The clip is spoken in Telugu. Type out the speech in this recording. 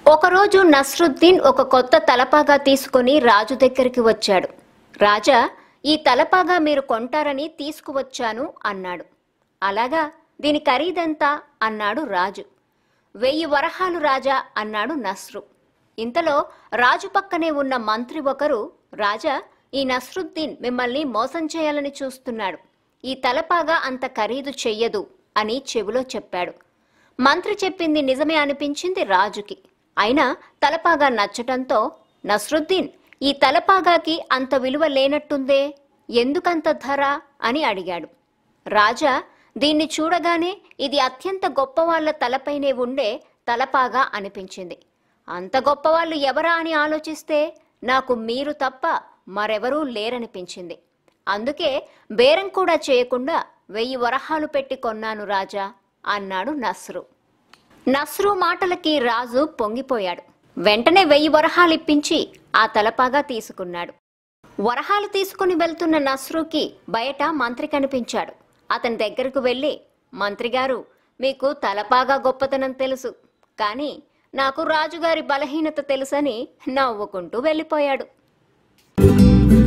ఒకరోజు నస్రుద్దీన్ ఒక కొత్త తలపాగా తీసుకొని రాజు దగ్గరికి వచ్చాడు రాజా ఈ తలపాగా మీరు కొంటారని తీసుకువచ్చాను అన్నాడు అలాగా దీని ఖరీదెంత అన్నాడు రాజు వెయ్యి వరహాలు రాజా అన్నాడు నస్రు ఇంతలో రాజు పక్కనే ఉన్న మంత్రి ఒకరు రాజా ఈ నస్రుద్దీన్ మిమ్మల్ని మోసం చేయాలని చూస్తున్నాడు ఈ తలపాగా అంత ఖరీదు చెయ్యదు అని చెవిలో చెప్పాడు మంత్రి చెప్పింది నిజమే అనిపించింది రాజుకి అయినా తలపాగా నచ్చటంతో నస్రుద్దీన్ ఈ తలపాగాకి అంత విలువ లేనట్టుందే ఎందుకంత ధర అని అడిగాడు రాజా దీన్ని చూడగానే ఇది అత్యంత గొప్పవాళ్ల తలపైనే ఉండే తలపాగా అనిపించింది అంత గొప్పవాళ్ళు ఎవరా అని ఆలోచిస్తే నాకు మీరు తప్ప మరెవరూ లేరనిపించింది అందుకే బేరం కూడా చేయకుండా వెయ్యి వరహాలు పెట్టి కొన్నాను రాజా అన్నాడు నస్రు నస్రు మాటలకి రాజు పొంగిపోయాడు వెంటనే వెయ్యి వరహాలు ఇప్పించి ఆ తలపాగా తీసుకున్నాడు వరహాలు తీసుకుని వెళ్తున్న నస్రుకి బయట మంత్రి కనిపించాడు అతని దగ్గరకు వెళ్ళి మంత్రిగారు మీకు తలపాగా గొప్పతనం తెలుసు కానీ నాకు రాజుగారి బలహీనత తెలుసని నవ్వుకుంటూ వెళ్ళిపోయాడు